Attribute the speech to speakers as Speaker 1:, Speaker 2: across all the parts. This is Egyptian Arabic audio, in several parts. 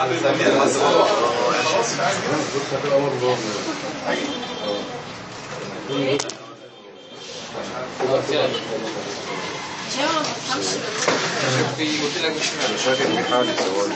Speaker 1: خلاص بقى كده.
Speaker 2: مش هي ما بتفهمش
Speaker 3: في قلت لك مش معنى
Speaker 4: مشاكل في حالة زواج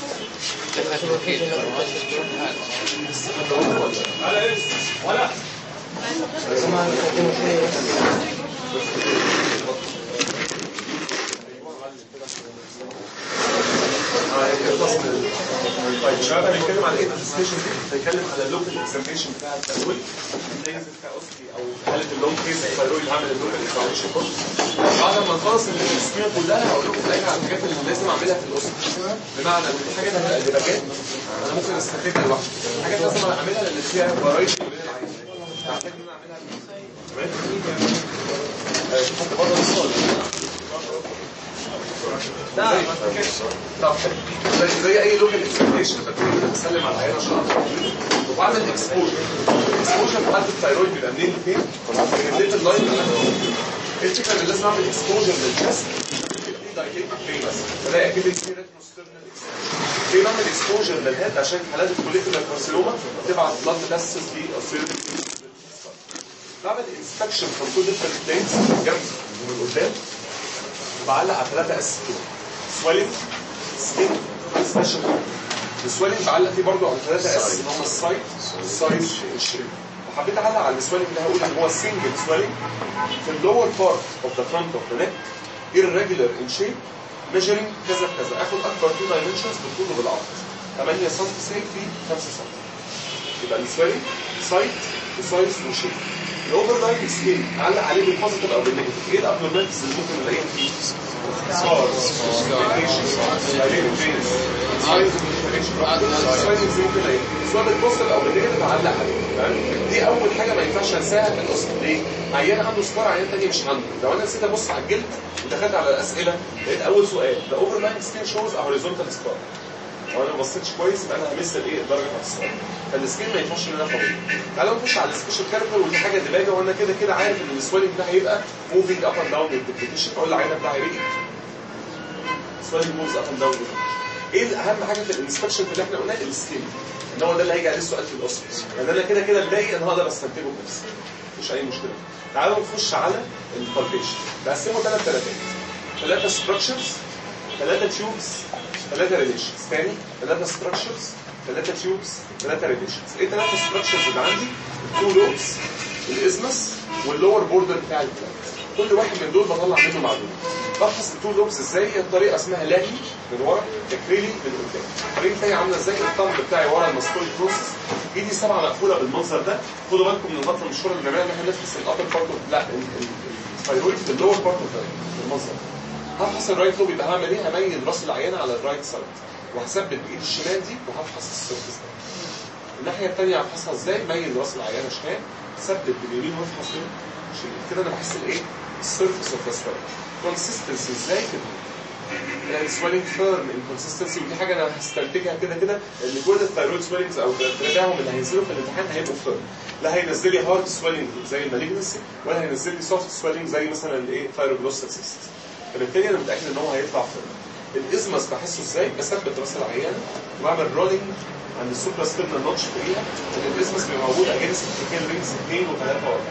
Speaker 1: طيب شباب هنتكلم على ايه الانفستيشن دي هنتكلم على اللوكال اكزامينشن بتاع التسويق الفيز الكاوسكي او حاله اللونج فيز الثايرويد عامل اللوكال اكزامينشن كله بعد ما نخلص السكيما كلها هقول لكم ايه على الحاجات اللي لازم اعملها في الاسره بمعنى ان في حاجات هتبقى ديباجات انا ممكن استفيدها لوحدي حاجات لازم اعملها لان فيها فرايتي بين العينين محتاج ان انا اعملها تمام آه، حط بره الصوت لا طب زي زي اي لوكال اكسبليشن ببتدي كده بسلم على العينه عشان اعرف وبعمل اكسبوجر الاكسبوجر بتاعت الثايرويد بيبقى منين لفين؟ من الليت اللاين اللي انا ايه الفكره ان لازم اعمل اكسبوجر للجسم ليه بس فلاقي اكيد في ريتروسترنال ليه بعمل اكسبوجر للهيد عشان حالات الكوليكولار كارسينوما تبعت بلاد تاسس دي بعمل انسبكشن فروم تو ديفرنت بلينز من الجنب ومن قدام بعلق على ثلاثة اس كده سويلنج سكين سبيشال السويلنج بعلق فيه برضه على ثلاثة اس اللي هم السايت السايز الشيب وحبيت اعلق على السويلنج ده هقول ان هو سنجل سويلنج في اللور بارت اوف ذا فرونت اوف ذا نيك irregular in shape measuring كذا كذا اخد اكبر تو دايمنشنز بالطول وبالعرض 8 سم سيل في 5 سم يبقى السويلنج سايت وسايز وشيب الاوفر لاين سكيل علق عليه بالبوزيتيف او بالنيجاتيف ايه الابنورماليتيز اللي ممكن نلاقيها فيه؟ سكارز سايز ممكن نلاقيها سواء بالبوزيتيف او بالنيجاتيف علق عليه تمام دي اول حاجه ما ينفعش انساها في القصه ليه؟ عيان عنده سكار عيان تاني مش عنده لو انا نسيت ابص على الجلد ودخلت على الاسئله لقيت اول سؤال the overlying skin shows a horizontal scar لو انا ما بصيتش كويس يبقى انا همس الايه الدرجه بتاعت السؤال فالسكين ما ينفعش ان انا اخده تعالوا نخش على السبيشال كاركتر ودي حاجه دماغي وانا كده كده عارف ان السويلنج ده هيبقى موفينج اب اند داون بالديفينيشن اقول للعينه بتاعي ريدي سويلنج موفز اب اند داون ايه اهم حاجه في الانسبكشن اللي احنا قلناه السكين ان هو ده اللي هيجي عليه السؤال في الاصل يعني انا كده كده الباقي انا هقدر استنتجه بنفسي مش اي مشكله تعالوا نخش على البالبيشن بقسمه ثلاث ثلاثات ثلاثه ستراكشرز ثلاثه تيوبس ثلاثه ريليشنز تاني ثلاثه ستراكشرز ثلاثه تيوبس ثلاثه ريليشنز ايه ثلاثه ستراكشرز اللي عندي التو لوبس الازمس واللور بوردر بتاع البلانت كل واحد من دول بطلع منه معلومه بفحص التو لوبس ازاي الطريقه اسمها لاهي من ورا تكريلي من قدام الطريقه بتاعي عامله ازاي الطمر بتاعي ورا المسطول بروسس ايدي سبعه مقفوله بالمنظر ده خدوا بالكم من الغطا المشهوره اللي بنعملها ان احنا نفحص الابر بارت لا الثايرويد في اللور بارت بالمنظر ده هفحص الرايت لوب يبقى هعمل ايه؟ هميل راس العيانه على الرايت سايد وهثبت بايدي الشمال دي وهفحص السيرفس ده. الناحيه الثانيه هفحصها ازاي؟ ميل راس العيانه شمال ثبت باليمين وافحص هنا شمال كده انا بحس الايه؟ السيرفس اوف ذا سويلنج كونسستنسي ازاي كده؟ يعني سويلنج فيرم انكونسستنسي ودي حاجه انا هستنتجها كده كده ان كل الثايرويد سويلنجز او تراجعهم اللي هينزلوا في الامتحان هيبقوا فيرم لا هينزل لي هارد سويلنج زي المالجنسي ولا هينزل لي سوفت سويلنج زي مثلا الايه ثايروجلوسال سيست فبالتالي انا متاكد ان هو هيطلع فيرم الازمس بحسه ازاي؟ بثبت راس العيانه وبعمل رولينج عند السوبرا ستيرنال نوتش فوقيها ان الازمس بيبقى موجود اجينست التكين رينجز 2 و3 و4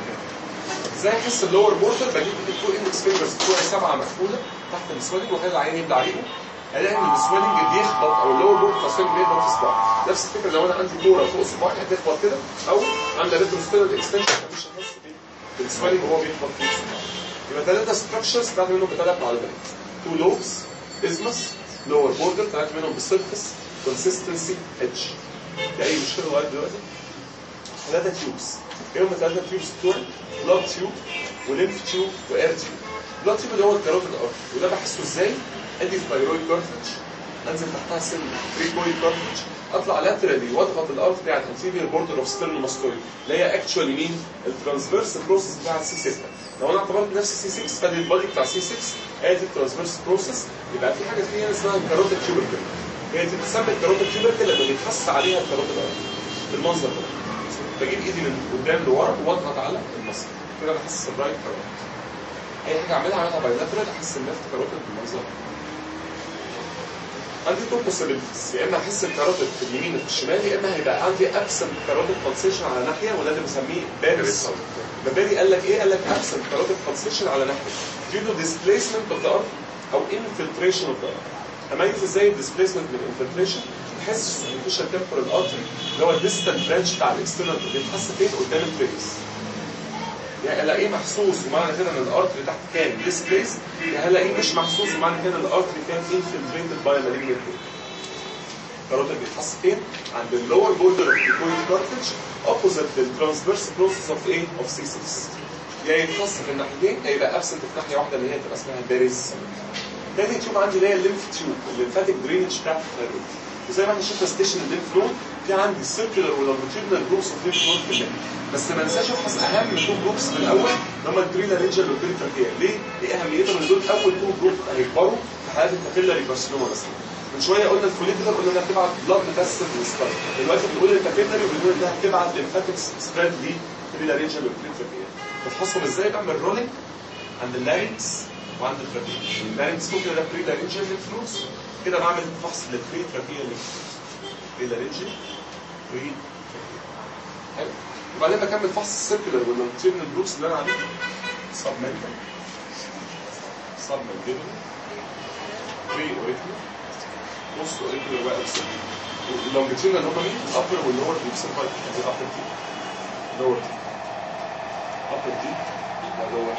Speaker 1: ازاي احس اللور بوردر بجيب التو اندكس فينجرز بتوعي سبعه مقفوله تحت السويلنج وخلي العين يبلع عليهم الاقي ان السويلنج بيخبط او اللور بوردر بتاع السويلنج بيخبط في صباعي نفس الفكره لو انا عندي كوره فوق صباعي هتخبط كده او عامله ريتروستيرنال اكستنشن مش هحس بالسويلنج وهو بيخبط في صباعي يبقى ثلاثه ستراكشرز طلعت منهم بثلاث معلومات تو لوبس ازمس لور بوردر طلعت منهم بالسيرفس كونسستنسي اتش في اي مشكله لغايه دلوقتي ثلاثه تيوبس ايه هم الثلاثه تيوبس بتوعي بلاد تيوب وليمف تيوب واير تيوب بلاد تيوب اللي هو الكاروتيد ارت وده بحسه ازاي ادي الثايرويد كارتج انزل تحتها سن تريكويد كارتج اطلع لاترالي واضغط الارت بتاعت انتيريور بوردر اوف ستيرنوماستويد اللي هي اكشوالي مين الترانسفيرس بروسيس بتاع السي 6 لو انا اعتبرت نفسي سي 6 فادي البادي بتاع سي 6 ادي الترانسفيرس بروسيس يبقى في حاجه فيها اسمها الكاروتيد تيوبركل هي دي بتسمى الكاروتيد تيوبركل لما بيتحس عليها الكاروتيد ارت بالمنظر ده بجيب ايدي من قدام لورا واضغط على المصل كده بحس الرايت كاروتيد اي حاجه اعملها اعملها بايلاترال احس الليفت كاروتيد بالمنظر ده عندي تو possibilities يا اما احس الكاروتيد في اليمين وفي الشمال يا اما هيبقى عندي absent كاروتيد pulsation على ناحيه وده اللي بنسميه باريس باباري قال لك ايه؟ قال لك absent كاروتيد pulsation على ناحيه due to displacement of the artery او infiltration of the artery اميز ازاي الديسبيسمنت من الانفلتريشن تحس الفيشر تمبرال ارتري اللي هو الديستال برانش بتاع الاكسترنال بيتحس فين قدام الفيس يعني الاقيه محسوس ومعنى كده ان الارتري تحت كان ديسبليس هلاقيه مش محسوس ومعنى كده ان الارتري كان انفلتريتد باي مالجنت الكاروتيد بيتحس فين؟ عند اللور بوردر اوف الكوين كارتج اوبوزيت للترانسفيرس بروسيس اوف ايه؟ اوف سي 6 يا يتحس في الناحيتين يا يبقى ابسنت في ناحيه واحده اللي هي تبقى اسمها باريس تاني تيوب عندي اللي هي الليمف تيوب الليمفاتيك درينج بتاعت الثيرويد وزي ما احنا شفنا ستيشن الليمف نود في عندي السيركلر واللونجيتودنال جروبس اوف ليمف نود في الليمف بس ما انساش افحص اهم تو جروبس في الاول اللي هم البريلا رينجر والبريتراكيا ليه؟ ايه اهميتهم ان دول اول تو جروب هيكبروا في حالات الكابيلاري كارسينوما مثلا من شويه قلنا الفوليكولر قلنا انها بتبعت بلاد مكسر للسكار دلوقتي بنقول الكابيلاري وبنقول انها بتبعت ليمفاتكس سبريد للبريلا رينجر والبريتراكيا بفحصهم ازاي بعمل رولينج عند اللارينكس وعند الفرقية اللارينكس ممكن ده بري لارينجل للفلوس كده بعمل فحص للبري تراكية بري لارينجل بري حلو وبعدين بكمل فحص السيركلر واللونجيتودنال جروبس اللي انا عاملها سب ميديكال سب ميديكال بري اوريكولر بص اوريكولر بقى اللونجيتودنال اللي هم مين؟ الابر واللور جروبس الفايت الابر دي لور دي ابر دي لور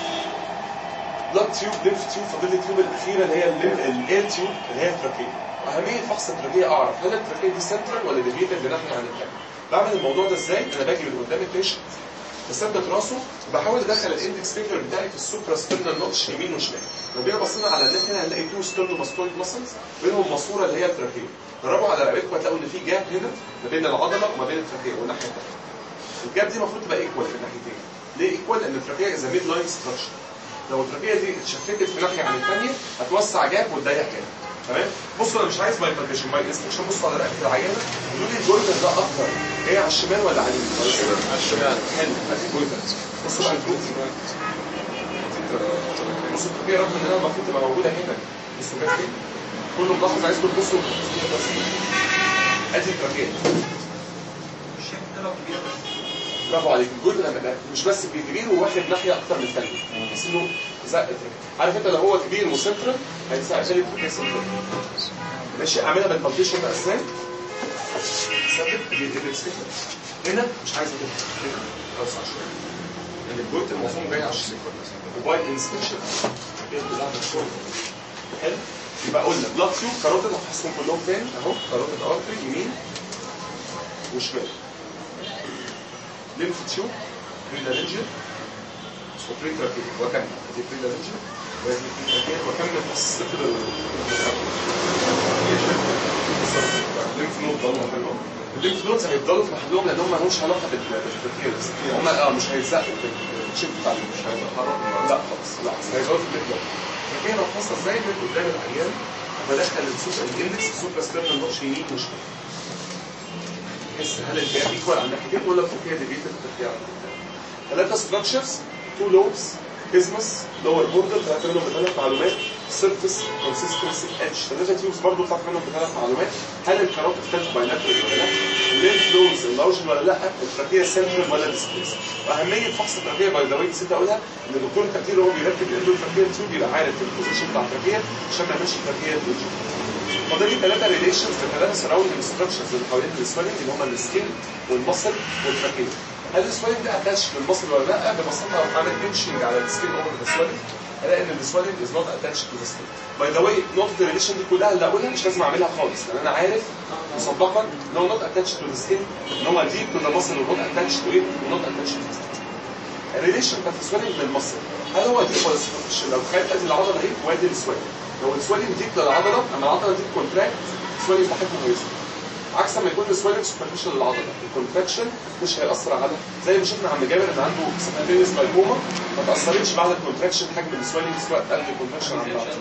Speaker 1: بلاد تيوب ليمف تيوب فاضل لي التيوب الاخيره اللي هي الاير تيوب اللي هي التراكيه واهميه فحص التراكيه اعرف هل التراكيه دي سنترال ولا ديفيتد بناحيه عن الثانيه بعمل الموضوع ده ازاي انا باجي من قدام البيشنت بثبت راسه وبحاول ادخل الاندكس فينجر بتاعي في السوبرا ستيرنال نوتش يمين وشمال لو جينا بصينا على النت هنا هنلاقي تو ستيرنوماستويد ماسلز بينهم ماسوره اللي هي التراكيه جربوا على رقبتكم هتلاقوا ان في جاب هنا ما بين العضله وما بين التراكيه والناحيه الثانيه الجاب دي المفروض تبقى ايكوال في الناحيتين ليه ايكوال؟ لان التراكيه از ميد لاين ستراكشر لو التراكيه دي اتشفكت في ناحيه عن الثانيه هتوسع جاب وتضيق جاب تمام بصوا انا مش عايز بايبركشن باي انسبكشن بصوا على رقبه العيانه قولوا لي الجوينتر ده اكتر ايه على الشمال ولا على اليمين؟ على الشمال
Speaker 3: على الشمال
Speaker 1: حلو ادي الجوينتر بصوا بقى الجوينتر بصوا التراكيه رغم ان انا المفروض تبقى موجوده هنا بصوا جت فين؟ كله ملاحظ عايزكم تبصوا ادي التراكيه برافو عليك الجزء لما ده مش بس كبير وواخد ناحيه اكتر من الثانيه بس انه زق عارف انت لو هو كبير وسنترال هيتساعد عشان يبقى سنترال ماشي اعملها بالبالتيشن بقى ازاي؟ ثابت هنا مش عايز كده هنا اوسع شويه لان الجزء المفهوم جاي على الشمال وباي انسبكشن حلو يبقى قلنا بلاد تيوب كاروتيد هفحصهم كلهم فين اهو كاروتيد ارتري يمين وشمال ليمف تيوب بريلارنجل وبريتراكيل وكمل دي بريلارنجل وادي بريتراكيل وكمل فحص السفر الليمف نود ضلوا محلهم الليمف نودز هيفضلوا في محلهم لان هم مالهمش علاقه بالتركيز هم اه مش هيتزقوا بالشيب بتاع مش هيتحركوا لا خالص لا هيفضلوا في الليمف نود التركيز بفحصها ازاي من قدام العيان بدخل السوبر الاندكس سوبر ستيرنال نوتش يمين وشمال تحس هل الجاب ايكوال على الناحيتين ولا الفوقيه ديفيتد التركيع ثلاثه ستراكشرز تو لوبس ازمس لور بوردر طلعت منهم بثلاث معلومات سيرفيس كونسيستنسي اتش ثلاثه تيوبس برضه طلعت منهم بثلاث معلومات هل الكاروت اختلف بايلاترال ولا لا؟ الليمف نودز اللارج ولا لا؟ التركيه سنترال ولا ديسبليس؟ واهميه فحص التركيه باي ذا واي نسيت اقولها ان الدكتور التركيه وهو بيركب الاندو التركيه تيوب يبقى عارف البوزيشن بتاع التركيه عشان ما يعملش التركيه توجه فاضل لي ثلاثه ريليشنز لثلاثه سراوندنج ستراكشرز اللي حوالين السويلنج اللي هم السكين والمصل والتراكيه هل السويلنج ده اتاتش للمصل ولا لا؟ ببساطه لو عملت بنشنج على السكين اوفر ذا سويلنج هلاقي ان السويلنج از نوت اتاتش تو ذا سكين باي ذا واي نقطه الريليشن دي كلها اللي اقولها مش لازم اعملها خالص لان انا عارف مسبقا ان هو نوت اتاتش تو ذا سكين ان هو ديب تو ذا مصل ونوت اتاتش تو ايه؟ ونوت اتاتش تو ذا سكين الريليشن بتاعت السويلنج للمصل هل هو ديب ولا سوبرفيشال؟ لو تخيل ادي العضله اهي وادي السويلنج لو السويلنج ديب للعضله اما العضله دي كونتراكت السويلنج بتاعتها كويسه عكس ما يكون السويلنج سوبرفيشال للعضله الكونتراكشن مش هيأثر على زي ما شفنا عم جابر ان عنده سباتينيس لايكوما ما تأثرتش بعد الكونتراكشن حجم السويلنج سواء قبل الكونتراكشن عن بعد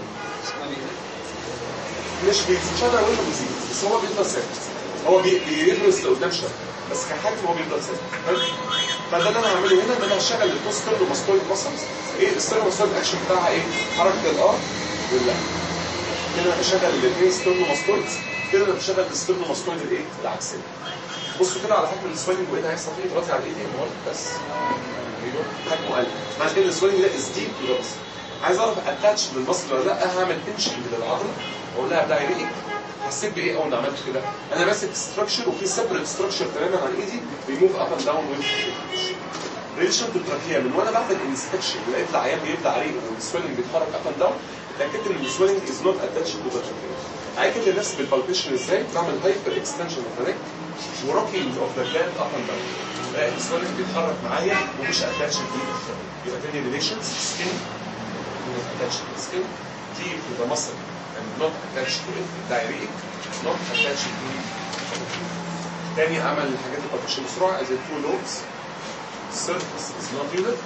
Speaker 1: مش بيزيد شهر ولا بيزيد بس هو بيفضل ثابت هو بي- بيبرز لقدام شويه بس كحجم هو بيفضل ثابت فده اللي انا هعمله هنا ان انا هشغل البوستر وماستويد ماسلز ايه الستيرنوماستويد اكشن بتاعها ايه؟ حركه الار واللا كده نتشغل الاثنين ستيرنوماستويدز كده نتشغل الستيرنوماستويد الايه العكسيه بصوا كده على حجم السويلنج وايه هيحصل فيه دلوقتي على الايدين بس ايوه حجمه قل معنى كده السويلنج ده از ديب تو بس عايز اعرف اتاتش للمصل ولا لا هعمل بنشنج للعضله واقول لها ابدا ايه حسيت بايه اول ما عملت كده انا ماسك ستراكشر وفي سيبريت ستراكشر تماما عن ايدي بيموف اب اند داون ويز ريليشن تو التراكيه من وانا بعمل انسبكشن لقيت العيان بيبدا عليه والسويلنج بيتحرك اب اند داون اتاكدت ان السويلنج از نوت اتاتش تو ذا تراكيه اكد لنفسي بالبالبيشن ازاي بعمل هايبر اكستنشن اوف ذا نيك وروكينج اوف ذا جلاند اب اند داون بلاقي السويلنج بيتحرك معايا ومش اتاتش تو يبقى تاني ريليشنز سكين attached to the skin, deep to the muscle, and not attached to it, diarrheic, not attached to تاني عمل الحاجات البارتيشن بسرعة as a two lobes, surface is nodular,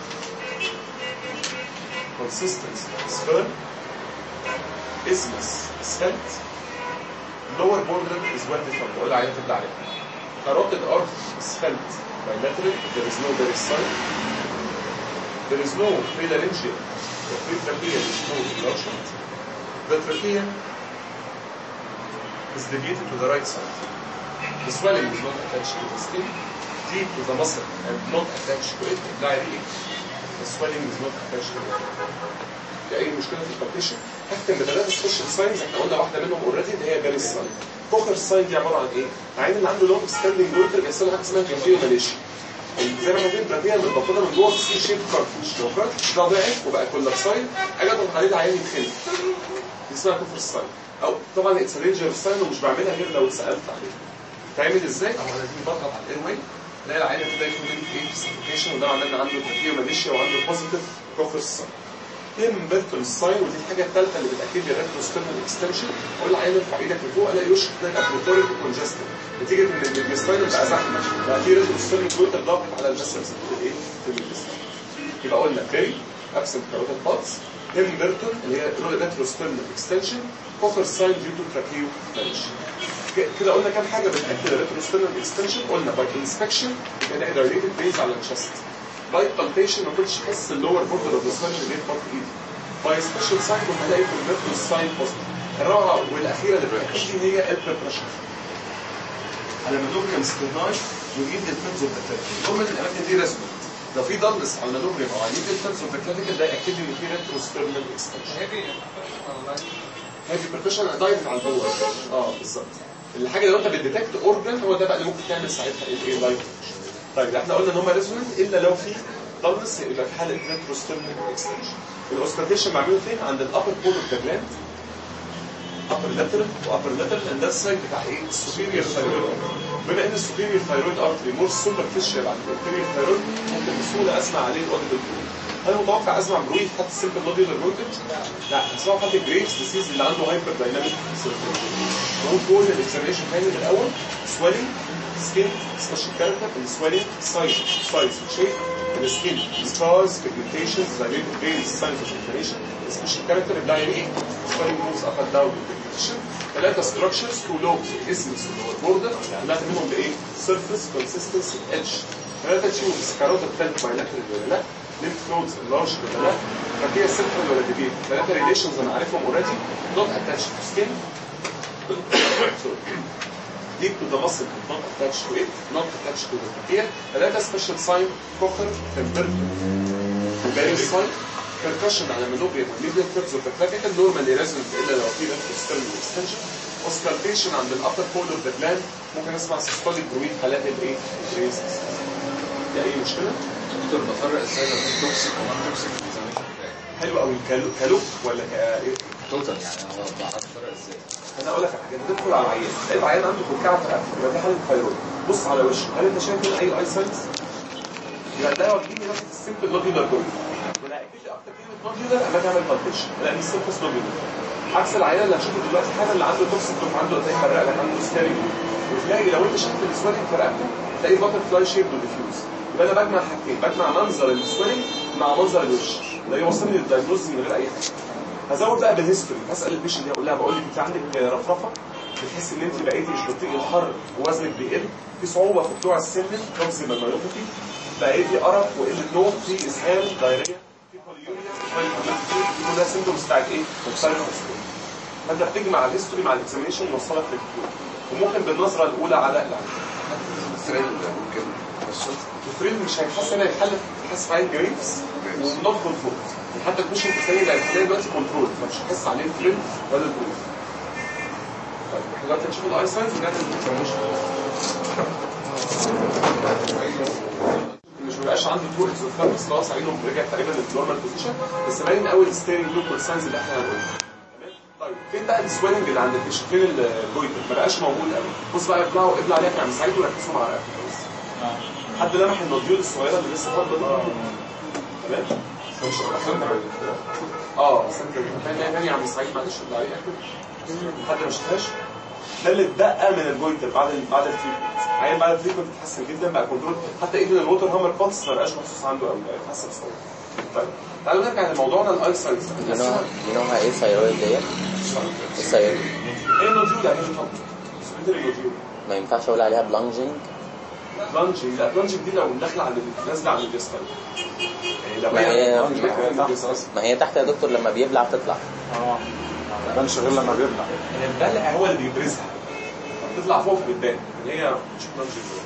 Speaker 1: consistency is firm, isthmus is felt, lower border is well defined, بقول عليها تبدأ عليها. Carotid arch is felt bilateral, there is no direct sign, there is no prelaryngeal pretracheal smooth enlargement. The trachea is deviated to the right side. The swelling is not attached to the skin, deep to the muscle and not attached to it. Diarrhea. The swelling is not attached to it. في أي مشكلة في البارتيشن؟ هختم بثلاثة سبيشال ساينز احنا قلنا واحدة منهم اوريدي اللي هي جاري ساين. كوكر ساين دي عبارة عن إيه؟ العين اللي عنده لونج ستاندنج ويتر بيحصل له حاجة اسمها كافيو ماليشيا. زي ما كانت البراتيه متبطنه من جوه في شيب كارتج لو كارتج ده ضعف وبقى كولابسايد اجي اضغط عليه العيان يتخنق دي اسمها كفر الساين او طبعا اتس رينجر ساين ومش بعملها غير لو اتسالت عليه تعمل ازاي؟ اهو لازم بضغط على الاير واي الاقي العيان ابتدى ياخد ايه سفوكيشن وده معناه ان عنده تركيه ماليشيا وعنده بوزيتيف كفر الساين تم بيرتون ساين ودي الحاجه الثالثه اللي بتاكد لي الريتروستيرنال اكستنشن اقول للعيان ارفع ايدك لفوق الاقي وشك ده ابليتوريك وكونجستد نتيجه ان الميديستاين بقى زحمه بقى في ريتروستيرنال جويتر ضاغط على المسلز في الايه في الميديستاين يبقى قلنا فيري ابسنت كاروتيد باتس تم بيرتون اللي هي ريتروستيرنال اكستنشن كوفر ساين ديو تو تراكيو ماليشيا كده قلنا كام حاجه بتاكد الريتروستيرنال اكستنشن قلنا باي انسبكشن يبقى ده دايريتد بيز على الشست باي بالبيشن ما كنتش حاسس اللور بوردر اوف ذا ساين اللي هي بارت ايدي باي سبيشال ساين كنت هلاقي كونفرتو ساين بوزيتيف الرابعه والاخيره دلوقتي دي هي البريشن على مانوبريم ستيرناي وجيد الفنز اوف ذا هم الاماكن دي رسمت لو في ضلس على المانوبريم او على اليد الفنز اوف ذا ده ياكد لي ان في ريتروستيرنال اكستنشن هيفي بريشن دايركت على الجوه اه بالظبط الحاجه لو انت بتديتكت اورجن هو ده بقى اللي ممكن تعمل ساعتها الايه لايف طيب احنا قلنا ان هم ريزونانت الا لو في ضلس يبقى في حاله ريتروستيرنال اكستنشن الاوسكالتيشن معمول فين عند الابر بول اوف ذا جلاند upper lateral وupper lateral and ده السايد بتاع ايه؟ superior thyroid بما ان السوبيريور ثايرويد ارتري مور سوبرفيشال عن الانفيريور ثايرويد ممكن بسهوله اسمع عليه الاوديبل هل متوقع اسمع بروي في حد السيمبل نوديولار فولتج؟ لا اسمعوا حد الجريفز ديسيز اللي عنده هايبر دايناميك نقول كل الاكزامينشن تاني من الاول سويلنج سكين سبيشال كاركتر السويلنج سايز سايز شيب السكين ستارز بيجمنتيشنز دايليتد فينز ساينز اوف انفلاميشن سبيشال كاركتر الدايري سويلنج موفز اب اند داون ثلاثة structures two lobes اسمس والبوردر ثلاثة منهم بايه؟ surface consistency edge ثلاثة تيوبس كاروتا بتلت بايلاترال ولا لا؟ lymph nodes enlarged ولا لا؟ ففيها central ولا ديبيت ثلاثة relations انا عارفهم already not attached to skin sorry deep to the muscle but not attached to it not attached to the trachea ثلاثة special sign cochlear temperament وباريس sign percussion على منوبيا والميديال كيرفز اوف ذا كلافيكال نورمالي ريزونت الا لو في ريتروسترنال اكستنشن اوسكالتيشن عند الابر بول اوف ذا جلاند ممكن اسمع سيستوليك برويد حالات الايه؟ الريزنس دي اي مشكله؟
Speaker 3: دكتور بفرق ازاي لو في توكسيك وما توكسيك في الزمالك بتاعي
Speaker 1: حلو قوي كلو كلو ولا كايه؟
Speaker 3: توتال يعني هو بعرف افرق ازاي
Speaker 1: انا اقول لك على حاجه تدخل على عيان تلاقي العيان عنده كلكعه في رقبته يبقى ده حاله ثايرويد بص على وشه هل انت شايف هنا اي اي ساينز؟ يبقى ده واخدين نفس السيمبل نوديولار جول ولا اكيد اكتر كلمه نوديولار اما تعمل بالبيشن لان السيمبل نوديولار عكس العيان اللي هشوفه دلوقتي حالا اللي عنده توكسيك عنده زي فرق لك عنده ستاري وتلاقي لو انت شفت السويلنج في رقبته تلاقي باتر فلاي شيب وديفيوز يبقى انا بجمع حاجتين بجمع منظر السويلنج مع منظر الوش ده يوصلني للدايجنوز من غير اي حاجه هزود بقى بالهيستوري هسال البيشنت دي اقول لها بقول لك انت عندك رفرفه بتحس ان انت بقيتي مش بتطيقي الحر ووزنك بيقل في صعوبه في طلوع السلم كونزيمال مايوباثي بقيتي ارق وقله نوم في اسهال دايريه في بوليوريا كلها سيمبتومز بتاعت ايه؟ اوكسايد فانت بتجمع الهيستوري مع الاكزامينشن يوصلك للكلو وممكن بالنظره الاولى على العين
Speaker 3: ثريل ممكن بس
Speaker 1: الفريد مش هيتحس هنا يتحل يتحس في عين جريفز ونوت كنترول حتى تخش في الثاني اللي هتلاقي دلوقتي كنترول فمش هتحس عليه الفريد ولا الجريف طيب احنا دلوقتي هنشوف الاي ساينز ونعمل الاكزامينشن مش مبقاش عندي تو اكزوفلامس خلاص عينه رجع تقريبا للنورمال بوزيشن بس باين قوي الستيرنج لوك والساينز اللي احنا هنقولها تمام؟ طيب فين بقى السويلنج اللي عند الفيش فين الجويتر ما بقاش موجود قوي بص بقى ابلعوا ابلع عليها كعب سعيد وركزوا مع رقبته بس حد لمح النوديول الصغيره اللي لسه فاضله دي تمام مش اه سنتر تاني تاني يا عم سعيد معلش اللي عليه اكل حد ما شافهاش ده اللي اتبقى من الجويتر بعد ال بعد التريتمنت عيان بعد التريتمنت اتحسن جدا بقى كنترول حتى ايفن الووتر هامر باتس ما بقاش محسوس عنده قوي بقى اتحسن بسرعه طيب تعالوا نرجع لموضوعنا الاي سايز
Speaker 2: ينوها ينوها ايه ثايرويد ديت؟ الثايرويد
Speaker 1: ايه النوديول يعني ايه طب؟ سبيتري نوديول
Speaker 2: ما ينفعش اقول عليها بلانجنج
Speaker 1: بلانجنج لا بلانجنج دي لو داخله على نازله على الديستال يعني لو
Speaker 2: ما هي-
Speaker 1: هي
Speaker 2: ما هي تحت يا دكتور لما بيبلع بتطلع
Speaker 4: اه ما كانش غير لما بيبلع
Speaker 1: البلع هو اللي بيبرزها بتطلع فوق بتبان ان هي مش بلانجنج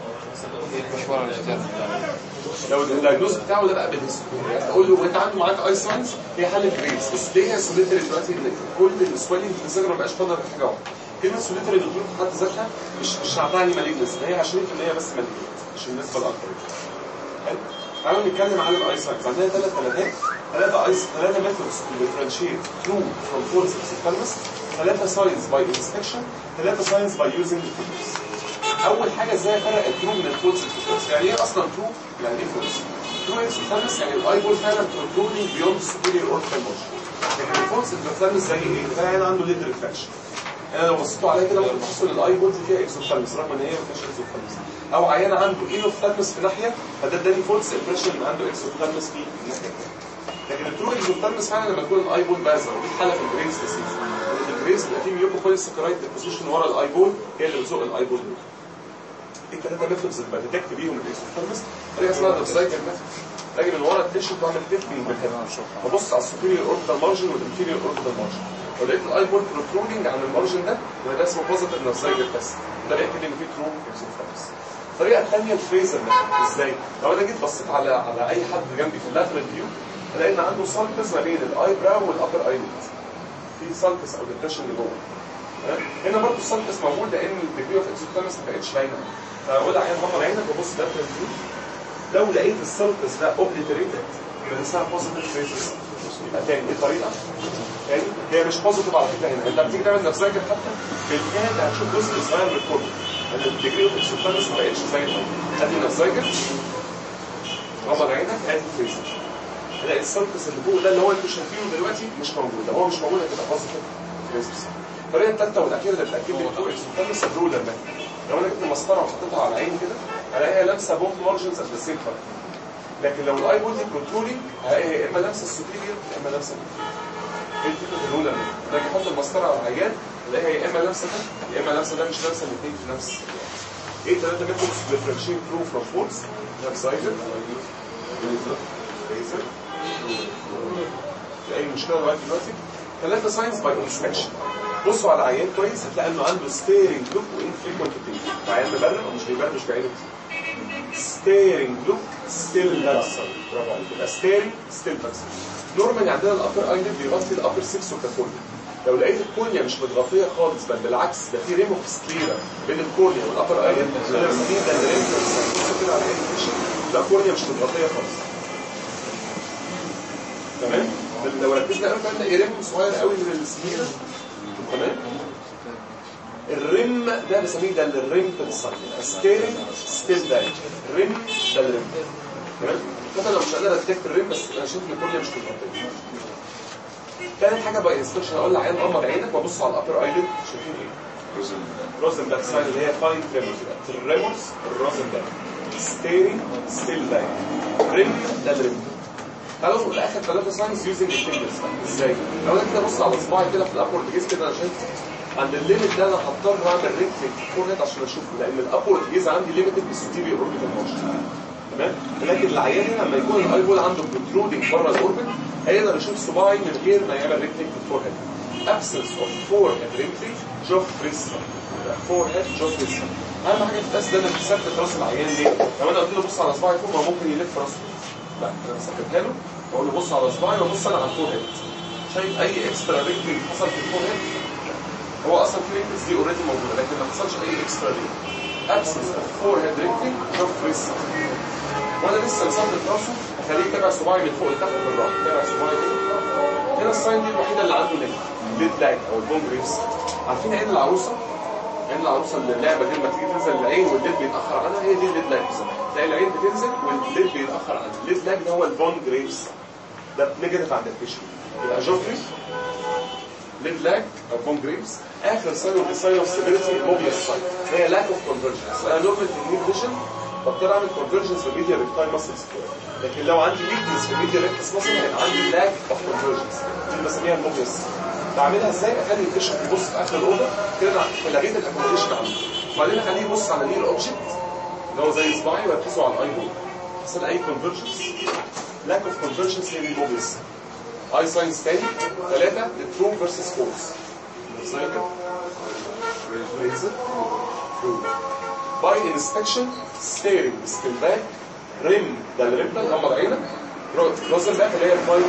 Speaker 1: لو الدايجنوز بتاعه ده بقى بالهيستوري تقول له وانت عنده معاك اي ساينس هي حل جريس بس ليه هي سوليتري دلوقتي ان كل السويلنج في الزجر ما بقاش فاضل في حاجه واحده كلمه سوليتري دكتور في حد ذاتها مش مش هتعني مالجنس هي 20% بس مالجنس مش النسبه الاكبر حلو تعالوا نتكلم عن الاي ساينس عندنا ثلاث ثلاثات ثلاثه ايس ثلاثه ميثودز تو ديفرنشيت ترو فروم فولس اكسبيرمنتس ثلاثه ساينس باي انسبكشن ثلاثه ساينس باي يوزنج فيجرز اول حاجه ازاي افرق الترو من الفولس اكسبيرمنتس يعني ايه اصلا ترو يعني ايه فولس ترو اكسبيرمنتس يعني الاي بول فعلا كنترولينج بيوند سوبيريور اورتال موشن لكن الفولس اكسبيرمنتس زي ايه؟ زي هنا عنده ليد ريفلكشن انا لو بصيتوا عليها كده ممكن تحسوا ان الاي بول دي فيها اكسوثالمس رغم ان هي ما فيهاش اكسوثالمس او عيان عنده اينوثالمس في ناحيه فده اداني فولس امبريشن ان عنده اكسوثالمس في الناحيه الثانيه لكن الترو اكسوثالمس فعلا لما تكون الاي بول بازل ودي حاله في الجريس ديسيز الجريس بيبقى فيه ميوكوبوليس سكرايت ديبوزيشن ورا الاي بول هي اللي بتزق الاي بول دي الثلاثه ميثودز اللي بديتكت بيهم الاكسوثالمس طريقه اسمها دوبسايكل ميثود باجي من ورا التيشن بعمل تيفنج بالهيد ببص على السوبيريور اوربيتال مارجن والانفيريور اوربيتال مارجن لو لقيت الاي بول بروترودنج عن المارجن ده يبقى ده اسمه بوزيتيف نفسايكل بس ده بيأكد ان في ترو اكسوثالمس الطريقه الثانيه الفريزر ميثود ازاي؟ لو انا جيت بصيت على على اي حد جنبي في اللاترال فيو الاقي ان عنده سالكس ما بين الاي براو والابر ايليد في سالكس او ديبريشن اللي جوه تمام؟ هنا برضه السالكس موجود لان الديجري اوف اكسوثالمس ما بقتش باينه فاقول عين غمض عينك وبص لاترال فيو لو لقيت السالكس ده اوبليتريتد يبقى اسمها بوزيتيف فريزر يبقى تاني ايه الطريقه؟ تاني هي مش بوزيتيف على فكره هنا انت بتيجي تعمل نفسك حتى في الكاد هتشوف جزء صغير من الكورن لان الديجري اوف اكسوثالمس ما بقتش زي الاول ادي نفسك غمض عينك ادي فريزر تلاقي السيرفس اللي فوق ده اللي هو انتوا شايفينه دلوقتي مش موجود لو هو مش موجود هتبقى بوزيتيف فريزر الطريقه الثالثه والاخيره اللي بتاكد لي الفوق اكسوثالمس الرولر ده لو انا جبت مسطره وحطيتها على عيني كده هلاقيها لابسه بوث مارجنز ات ذا سيم تايم لكن لو الاي بول دي بروترولينج هلاقيها يا اما لابسه السوبيريور يا اما لابسه ايه الفكره الرولر ده اجي احط المسطره على العيان الاقيها يا اما لابسه ده يا اما لابسه ده مش لابسه الاثنين في نفس ايه ثلاثه ميثودز ديفرنشيت ترو فروم فولس نفسايزر في اي مشكله لغايه دلوقتي ثلاثه ساينس باي انسبكشن بصوا على عيان كويس هتلاقي انه عنده ستيرنج لوك وانفريكونت بينج عيان مبرر او مش بيبرر مش بعينه ستيرنج لوك ستيل بكسر برافو عليك يبقى ستيرنج ستيل بكسر نورمالي عندنا الابر ايلid بيغطي الابر 6 والكافوريا لو لقيت الكورنيا مش متغطيه خالص بل بالعكس ده في ريم اوف سكليرا بين الكورنيا والابر ايلid انا بسميه ده الريم كده على الانفيشن لا الكورنيا مش متغطيه خالص تمام لو ركزنا قوي هنلاقي ريم صغير قوي من السكليرا تمام الريم ده بسميه ده الريم بتاع ستيرنج ستيل ده الريم ده الريم تمام مثلا لو مش قادر اتكت الريم بس انا شايف ان الكورنيا مش متغطيه تاني حاجه بقى انسبكشن اقول لعيان غمض عينك وابص على الابر ايلid شايفين ايه؟ روزنبرج ساين اللي هي فاين تريمورز التريمورز الروزنبرج ستيرنج ستيل لاين ريم ده الريم تعالوا نقول اخر ثلاثه ساينز يوزنج الفينجرز ازاي؟ لو انا كده بص على صباعي كده في الابورد جيز كده انا شايف عند الليمت ده انا هضطر اعمل ريتلينج فورهيد عشان اشوفه لان الابورد جيز عندي ليميتد بالسوتيريور اوربيتال موشن تمام لكن العيان هنا لما يكون الاي بول عنده بروترودنج بره الاوربت هيقدر يشوف صباعي من غير ما يعمل ريكتنج في الفور هيد absence of forehead wrinkling jaw frisson forehead jaw frisson اهم حاجه في التست ده انك تثبت راس العيان ليه؟ لو انا قلت له بص على صباعي فوق ما ممكن يلف راسه لا انا بثبتها له بقول له بص على صباعي وبص انا على الفور هيد شايف اي اكسترا رينكلينج حصل في الفور هيد هو اصلا في رينكلز دي اوريدي موجوده لكن ما حصلش اي اكسترا رينكلينج absence of forehead wrinkling jaw frisson وانا لسه مثبت راسه اخليه يتابع صباعي من فوق لتحت بالراحه يتابع صباعي كده هنا الساين دي الوحيده اللي عنده ليد ليد لاج او البون جريفز عارفين عين العروسه عين العروسه اللي اللعبه دي لما تيجي تنزل العين والليد بيتاخر عنها هي دي الليد لاج بالظبط تلاقي العين بتنزل والليد بيتاخر عنها الليد لاج ده هو البون جريفز ده نيجاتيف عند البيشن يبقى جوفري ليد لاج او بون جريفز اخر ساين اوف ساين اوف ستابيليتي موبيس ساين هي لاك اوف كونفرجنس انا نورمال تكنيك فيجن بضطر اعمل كونفرجنس في الميديا ريكتاي ماسلز لكن لو عندي ويكنس في الميديا ريكتس مثلا هيبقى عندي لاك اوف كونفرجنس دي اللي بسميها الموبيس بعملها ازاي اخلي البيشنت يبص في اخر الاوضه كده أنا لغيت الاكوموديشن عنده وبعدين اخليه يبص على نير اوبجكت اللي هو زي صباعي واركزه على الاي بول حصل اي كونفرجنس لاك اوف كونفرجنس هي دي الموبيس اي ساينس تاني ثلاثه الترو فيرسس فولس ريزر باي انسبكشن ستيرنج سكيل ريم ده الريم غمض عينك روزن باك اللي هي الفايت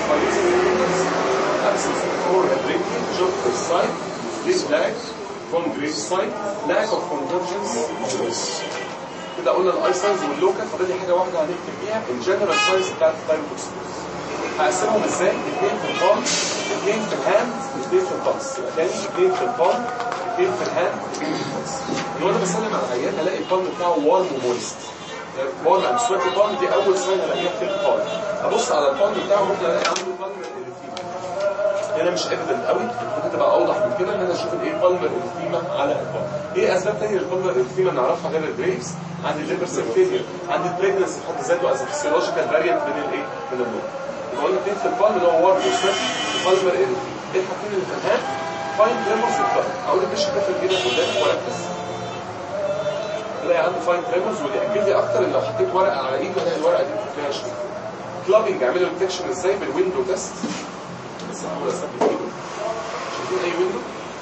Speaker 1: absence of forehead wrinkling, job side, this lag, congress side, lack of convergence of this. كده قلنا الاي ساينز واللوكال فاضل لي حاجه واحده هنكتب فيها الجنرال ساينز بتاعت التايروكسكوز هقسمهم ازاي؟ اثنين في البالم اثنين في الهاند اثنين في البلس يبقى تاني اثنين في البالم اثنين في الهاند اثنين في البلس لو انا بسلم على العيان هلاقي البالم بتاعه وارم ومويست وارم اند سويت البالم دي اول ساين هلاقيها في البالم ابص على البالم بتاعه ممكن الاقي عنده بالم هنا مش ايفيدنت قوي ممكن تبقى اوضح من كده ان انا اشوف الايه بالمر اريثيما على البالم ايه اسباب تانية للبالمر اريثيما نعرفها غير الجريفز عندي الليبر سيل فيلير عندي البريجنسي في حد ذاته از فيسيولوجيكال فاريانت من الايه من النوم يبقى قلنا اثنين في البالم اللي هو وارد وسويت بالمر اريثيما ايه الحاجتين اللي في الهاند فاين تريمورز وكلاب اقول لك مش هتفرق كده قدامك وركز تلاقي عنده فاين تريمورز واللي ياكد لي اكتر ان لو حطيت ورقه على ايده الاقي الورقه دي فيها شويه كلابنج اعمله ديتكشن ازاي بالويندو تيست بس احاول اثبت ايده شايفين اي ويندو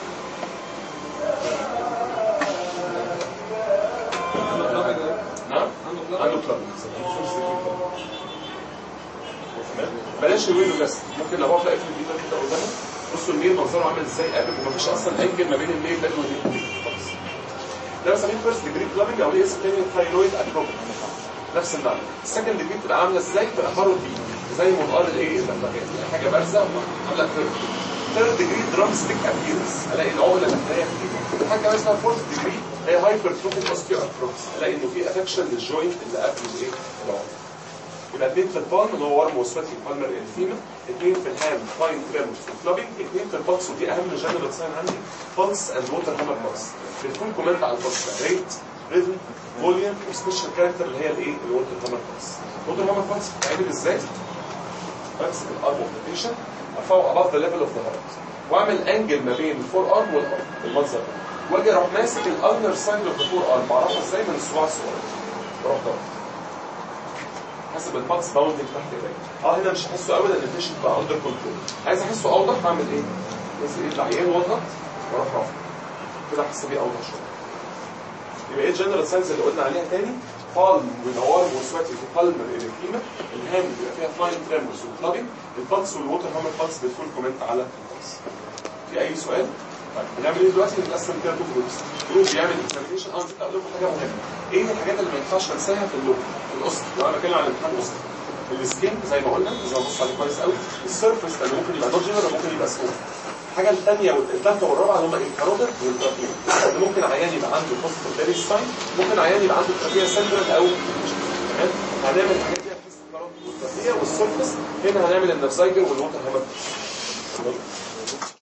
Speaker 1: نعم عنده كلابنج بلاش الويندو بس ممكن لو هو تلاقي في الفيديو كده قدامه بصوا الميل منظره عامل ازاي قبل ومفيش اصلا انجل ما بين الميل ده والميل خالص ده بسميه فيرست ديجري كلابنج او ليه اسم تاني ثايرويد اتروبي نفس المعنى السكند ديجري بتبقى عامله ازاي بتبقى بارو دي زي منقار الايه يعني حاجه بارزه عامله كيرف ثيرد ديجري درام ستيك ابيرنس الاقي العقله الداخليه في حاجه كمان اسمها فورث ديجري هي هايبر تروفيك اوستيو ارثروبس الاقي انه في افكشن للجوينت اللي قبل الايه العقله يبقى اثنين في البالم اللي هو ورم وسويتي بالمر انفيما اثنين في الهاند فاين تريمورز وكلابنج اثنين في البلس ودي اهم جنرال ساين عندي بلس اند ووتر هامر بلس الفول كومنت على البلس ريت ريزم فوليوم وسبيشال كاركتر اللي هي الايه الووتر هامر بلس الووتر هامر بلس بتتعمل ازاي؟ بمسك الارم اوف ذا بيشنت ارفعه اباف ذا ليفل اوف ذا هارت واعمل انجل ما بين الفور ارم والارم المنظر ده واجي اروح ماسك الالنر سايد اوف ذا فور ارم بعرفها ازاي من الصباع الصغير واروح ضغط حسب البلس باوندنج تحت ايديا اه هنا مش هحسه قوي لان البيشنت بقى اندر كنترول عايز احسه اوضح هعمل ايه؟ بس ايه العيان واضغط واروح رافع كده احس بيه اوضح شويه يبقى ايه الجنرال ساينز اللي قلنا عليها تاني بالم ونوار وسواتي في بالمر اريثيما الهاند بيبقى فيها فاين تريمورز وكلابنج البلس والووتر هامر بلس بتفول كومنت على البلس في اي سؤال؟ طيب هنعمل ايه دلوقتي نقسم كده تو جروبس جروب بيعمل اكزامينشن اه نسيت اقول لكم حاجه مهمه ايه الحاجات اللي ما ينفعش انساها في اللوك في الاسط لو انا بتكلم عن الامتحان الاسط السكين زي ما قلنا لازم ابص عليه كويس قوي السيرفس لانه ممكن يبقى نوجينر وممكن يبقى سموث الحاجه الثانيه والثالثه والرابعه اللي هم الكاروتر والترابيه اللي ممكن عيان يبقى عنده بوست بيري ساين ممكن عيان يبقى عنده ترابيه سنترال او تمام هنعمل الحاجات دي بحيث الكاروتر والترابيه والسيرفس هنا هنعمل النفسايجر والووتر هامر